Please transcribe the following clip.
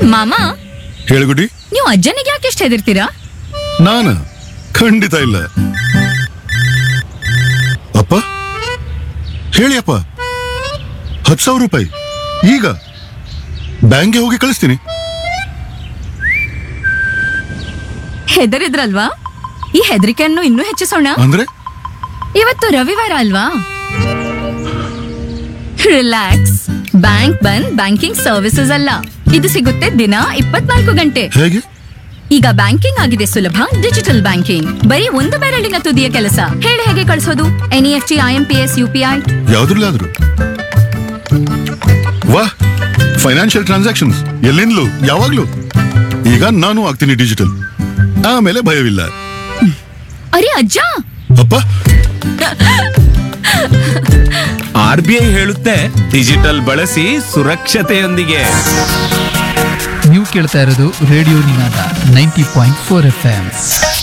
ಮಾಮ ಹೇಳುಗುಡಿ ನೀವು ಅಜ್ಜನಿಗೆ ಯಾಕೆ ಎಷ್ಟು ಹೆದರ್ತೀರಾ ನಾನ ಖಂಡಿತ ಇಲ್ಲ ಅಪ್ಪ ಹೇಳಿ ಅಪ್ಪ ಹತ್ತು ಸಾವಿರ ರೂಪಾಯಿ ಈಗ ಬ್ಯಾಂಕ್ಗೆ ಹೋಗಿ ಕಳಿಸ್ತೀನಿ ಹೆದರಿದ್ರಲ್ವಾ ಈ ಹೆದರಿಕೆಯನ್ನು ಇನ್ನೂ ಹೆಚ್ಚಿಸೋಣ ಅಂದ್ರೆ ಇವತ್ತು ರವಿವಾರ ಅಲ್ವಾ ರಿಲ್ಯಾಕ್ಸ್ ಬ್ಯಾಂಕ್ ಬಂದ್ ಬ್ಯಾಂಕಿಂಗ್ ಸರ್ವಿಸಸ್ ಅಲ್ಲ ಇದು ಸಿಗುತ್ತೆ ದಿನ ಇಪ್ಪತ್ನಾಲ್ಕು ಗಂಟೆ ಹೇಗೆ ಈಗ ಬ್ಯಾಂಕಿಂಗ್ ಆಗಿದೆ ಸುಲಭ ಡಿಜಿಟಲ್ ಬ್ಯಾಂಕಿಂಗ್ ಬರೀ ಒಂದು ಬೆರಳಿನ ತುದಿಯ ಕೆಲಸ ಹೇಳಿ ಹೇಗೆ ಕಳಿಸೋದು ಎನ್ಇಎಫ್ಟಿ ಐಎಂಪಿಎಸ್ ಯುಪಿಐ ಯಾವ್ದ್ರಲ್ಲಾದ್ರು ವಾಹ್ ಫೈನಾನ್ಷಿಯಲ್ ಟ್ರಾನ್ಸಾಕ್ಷನ್ಸ್ ಎಲ್ಲಿಂದಲೂ ಯಾವಾಗ್ಲೂ ಈಗ ನಾನು ಆಗ್ತೀನಿ ಡಿಜಿಟಲ್ ಆಮೇಲೆ ಭಯವಿಲ್ಲ ಅರೆ ಅಜ್ಜ ಅಪ್ಪ ಆರ್ ಬಿ ಐ ಹೇಳುತ್ತೆ ಡಿಜಿಟಲ್ ಬಳಸಿ ಸುರಕ್ಷತೆಯೊಂದಿಗೆ ನೀವು ಕೇಳ್ತಾ ಇರೋದು radio Ninaada ninety point four F M